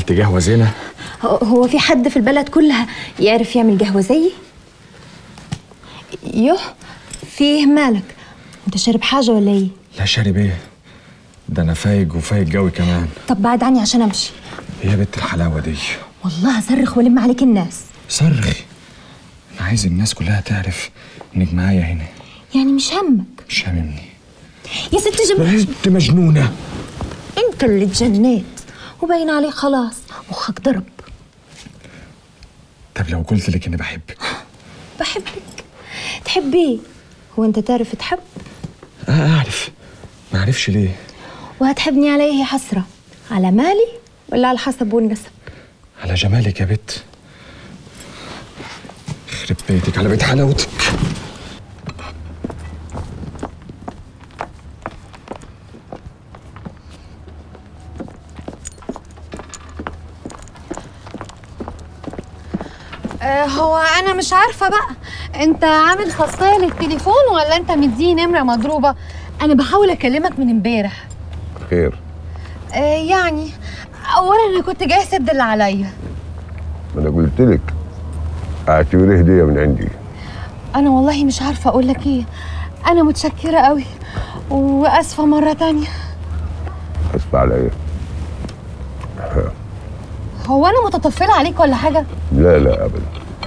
عملت قهوه زينه هو- هو في حد في البلد كلها يعرف يعمل قهوة زيي؟ يوه فيه مالك انت شارب حاجة ولا ايه؟ لا شارب ايه ده انا فايق وفايق قوي كمان طب بعد عني عشان امشي ايه يا بنت الحلاوه دي والله هصرخ والم عليك الناس صرخي انا عايز الناس كلها تعرف انك معايا هنا يعني مش همك مش هاممني يا ست جمال انت مجنونه انت اللي اتجنيت وباين عليك خلاص مخك ضرب طب لو قلت لك اني بحبك بحبك تحبيه هو انت تعرف تحب اه اعرف ما اعرفش ليه وهتحبني على ايه يا حسرة على مالي ولا على الحسب والنسب على جمالك يا بت يخرب بيتك على بيت حلاوتك هو انا مش عارفه بقى انت عامل خاصيه للتليفون ولا انت مديه نمره مضروبه انا بحاول اكلمك من امبارح خير آه يعني اولا انا كنت جاي اسد اللي عليا ما انا قلت لك اعتبريه هديه من عندي انا والله مش عارفه اقول لك ايه انا متشكره قوي واسفه مره تانية اسف على ايه هو انا متطفله عليك ولا حاجه لا لا ابدا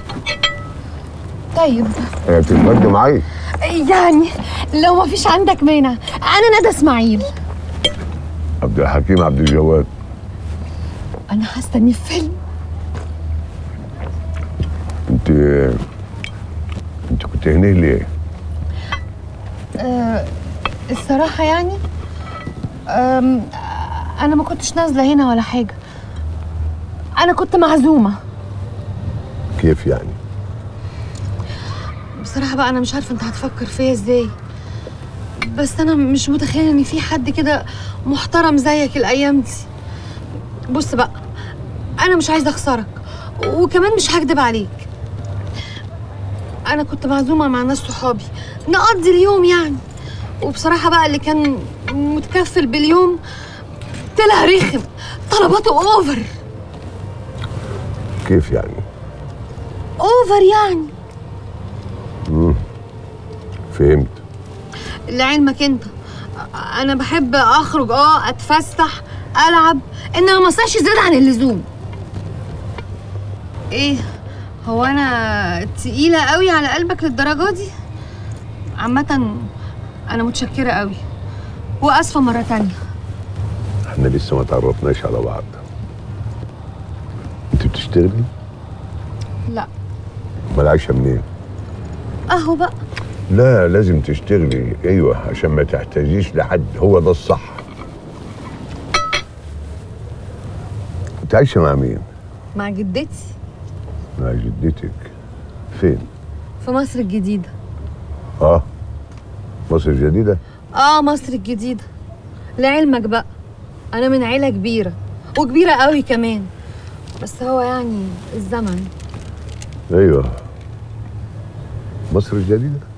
طيب هي بتتغدى معايا يعني لو ما فيش عندك مانع انا ندى اسماعيل عبد الحكيم عبد الجواد انا هستني في فيلم انت انت كنت هنا ليه؟ آه الصراحة يعني آم، أنا ما كنتش نازلة هنا ولا حاجة أنا كنت معزومة كيف يعني؟ بصراحة بقى أنا مش عارفة أنت هتفكر فيا إزاي بس أنا مش متخيلة إن في حد كده محترم زيك الأيام دي بص بقى أنا مش عايزة أخسرك وكمان مش هكدب عليك أنا كنت معزومة مع ناس صحابي نقضي اليوم يعني وبصراحة بقى اللي كان متكفل باليوم طلع رخم طلباته أوفر كيف يعني؟ أوفر يعني فهمت لعلمك انت انا بحب اخرج اه اتفسح العب انما ما اصحش زيادة عن اللزوم ايه هو انا تقيلة قوي على قلبك للدرجة دي عامة انا متشكرة قوي واسفة مرة تانية احنا لسه ما تعرفناش على بعض انت بتشتغلي؟ لا امال عايشه منين؟ اهو بقى لا لازم تشتغلي ايوه عشان ما تحتاجيش لحد هو ده الصح انت عايشه مع مين؟ مع جدتي مع جدتك فين؟ في مصر الجديدة اه مصر الجديده اه مصر الجديدة لعلمك بقى انا من عيلة كبيرة وكبيرة قوي كمان بس هو يعني الزمن ايوه مصر الجديده